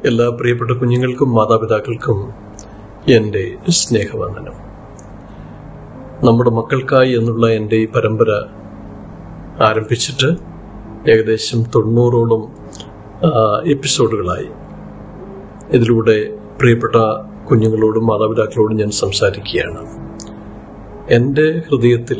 എല്ലാ പ്രിയപ്പെട്ട കുഞ്ഞുങ്ങൾക്കും മാതാപിതാക്കൾക്കും എൻ്റെ സ്നേഹവന്ദനം നമ്മുടെ മക്കൾക്കായി എന്നുള്ള എൻ്റെ ഈ പരമ്പര ആരംഭിച്ചിട്ട് ഏകദേശം തൊണ്ണൂറോളം ആ, എപ്പിസോഡുകളായി ഇതിലൂടെ പ്രിയപ്പെട്ട കുഞ്ഞുങ്ങളോടും മാതാപിതാക്കളോടും ഞാൻ സംസാരിക്കുകയാണ് എൻ്റെ ഹൃദയത്തിൽ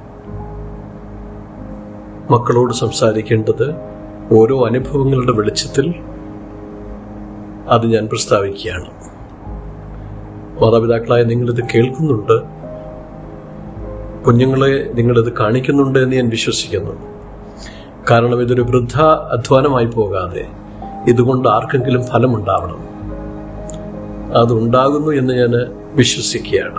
മക്കളോട് സംസാരിക്കേണ്ടത് ഓരോ അനുഭവങ്ങളുടെ വെളിച്ചത്തിൽ അത് ഞാൻ പ്രസ്താവിക്കുകയാണ് മാതാപിതാക്കളായ നിങ്ങളിത് കേൾക്കുന്നുണ്ട് കുഞ്ഞുങ്ങളെ നിങ്ങളിത് കാണിക്കുന്നുണ്ട് എന്ന് ഞാൻ വിശ്വസിക്കുന്നു കാരണം ഇതൊരു വൃദ്ധ അധ്വാനമായി പോകാതെ ഇതുകൊണ്ട് ആർക്കെങ്കിലും ഫലമുണ്ടാവണം അതുണ്ടാകുന്നു എന്ന് ഞാൻ വിശ്വസിക്കുകയാണ്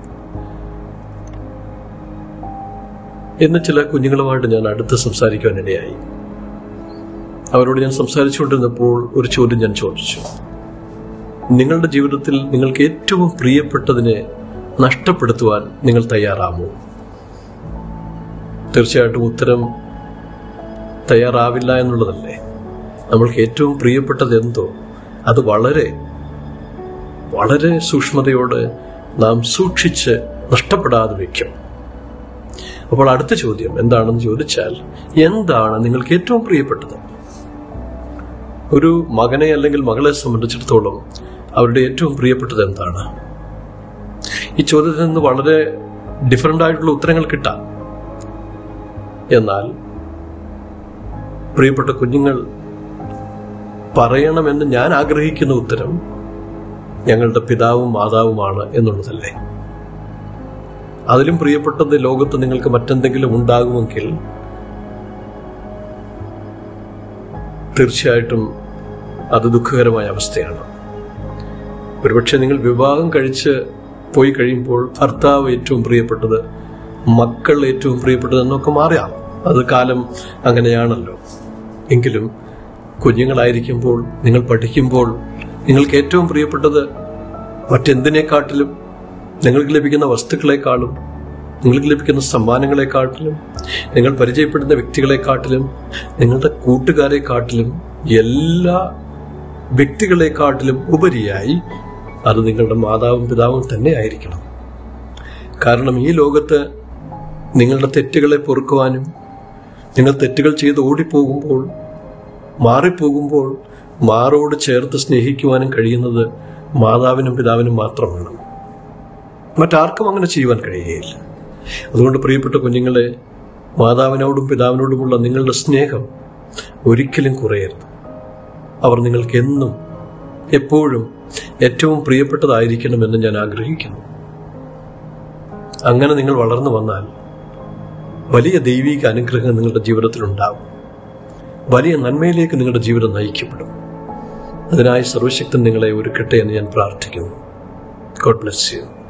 ഇന്ന് ചില കുഞ്ഞുങ്ങളുമായിട്ട് ഞാൻ അടുത്ത് സംസാരിക്കുവാനിടയായി അവരോട് ഞാൻ സംസാരിച്ചുകൊണ്ടിരുന്നപ്പോൾ ഒരു ചോദ്യം ഞാൻ ചോദിച്ചു നിങ്ങളുടെ ജീവിതത്തിൽ നിങ്ങൾക്ക് ഏറ്റവും പ്രിയപ്പെട്ടതിനെ നഷ്ടപ്പെടുത്തുവാൻ നിങ്ങൾ തയ്യാറാമോ തീർച്ചയായിട്ടും ഉത്തരം തയ്യാറാവില്ല എന്നുള്ളതല്ലേ നമ്മൾക്ക് ഏറ്റവും പ്രിയപ്പെട്ടത് എന്തോ അത് വളരെ വളരെ സൂക്ഷ്മതയോടെ നാം സൂക്ഷിച്ച് നഷ്ടപ്പെടാതെ വയ്ക്കും അപ്പോൾ അടുത്ത ചോദ്യം എന്താണെന്ന് ചോദിച്ചാൽ എന്താണ് നിങ്ങൾക്ക് ഏറ്റവും പ്രിയപ്പെട്ടത് ഒരു മകനെ അല്ലെങ്കിൽ മകളെ സംബന്ധിച്ചിടത്തോളം അവരുടെ ഏറ്റവും പ്രിയപ്പെട്ടത് എന്താണ് ഈ ചോദ്യത്തിൽ നിന്ന് വളരെ ഡിഫറൻ്റ് ആയിട്ടുള്ള ഉത്തരങ്ങൾ കിട്ടാം എന്നാൽ പ്രിയപ്പെട്ട കുഞ്ഞുങ്ങൾ പറയണമെന്ന് ഞാൻ ആഗ്രഹിക്കുന്ന ഉത്തരം ഞങ്ങളുടെ പിതാവും മാതാവുമാണ് എന്നുള്ളതല്ലേ അതിലും പ്രിയപ്പെട്ടത് ലോകത്ത് നിങ്ങൾക്ക് മറ്റെന്തെങ്കിലും ഉണ്ടാകുമെങ്കിൽ തീർച്ചയായിട്ടും അത് ദുഃഖകരമായ അവസ്ഥയാണ് ഒരുപക്ഷെ നിങ്ങൾ വിവാഹം കഴിച്ച് പോയി കഴിയുമ്പോൾ ഭർത്താവ് ഏറ്റവും പ്രിയപ്പെട്ടത് മക്കൾ ഏറ്റവും പ്രിയപ്പെട്ടത് എന്നൊക്കെ മാറിയാം അത് കാലം അങ്ങനെയാണല്ലോ എങ്കിലും കുഞ്ഞുങ്ങളായിരിക്കുമ്പോൾ നിങ്ങൾ പഠിക്കുമ്പോൾ നിങ്ങൾക്ക് ഏറ്റവും പ്രിയപ്പെട്ടത് മറ്റെന്തിനേക്കാട്ടിലും നിങ്ങൾക്ക് ലഭിക്കുന്ന വസ്തുക്കളെക്കാളും നിങ്ങൾക്ക് ലഭിക്കുന്ന സമ്മാനങ്ങളെക്കാട്ടിലും നിങ്ങൾ പരിചയപ്പെടുന്ന വ്യക്തികളെക്കാട്ടിലും നിങ്ങളുടെ കൂട്ടുകാരെക്കാട്ടിലും എല്ലാ വ്യക്തികളെക്കാട്ടിലും ഉപരിയായി അത് നിങ്ങളുടെ മാതാവും പിതാവും തന്നെ ആയിരിക്കണം കാരണം ഈ ലോകത്ത് നിങ്ങളുടെ തെറ്റുകളെ പൊറുക്കുവാനും നിങ്ങൾ തെറ്റുകൾ ചെയ്ത് ഓടിപ്പോകുമ്പോൾ മാറിപ്പോകുമ്പോൾ മാറോട് ചേർത്ത് സ്നേഹിക്കുവാനും കഴിയുന്നത് മാതാവിനും പിതാവിനും മാത്രമാണ് മറ്റാർക്കും അങ്ങനെ ചെയ്യുവാൻ കഴിയുകയില്ല അതുകൊണ്ട് പ്രിയപ്പെട്ട കുഞ്ഞുങ്ങളെ മാതാവിനോടും പിതാവിനോടുമുള്ള നിങ്ങളുടെ സ്നേഹം ഒരിക്കലും കുറയരുത് അവർ നിങ്ങൾക്ക് എന്നും എപ്പോഴും ഏറ്റവും പ്രിയപ്പെട്ടതായിരിക്കണമെന്ന് ഞാൻ ആഗ്രഹിക്കുന്നു അങ്ങനെ നിങ്ങൾ വളർന്നു വന്നാൽ വലിയ ദൈവിക അനുഗ്രഹം നിങ്ങളുടെ ജീവിതത്തിൽ ഉണ്ടാവും വലിയ നന്മയിലേക്ക് നിങ്ങളുടെ ജീവിതം നയിക്കപ്പെടും അതിനായി സർവശക്തൻ നിങ്ങളെ ഒരുക്കട്ടെ എന്ന് ഞാൻ പ്രാർത്ഥിക്കുന്നു ഗോഡ് ബ്ലെസ് യു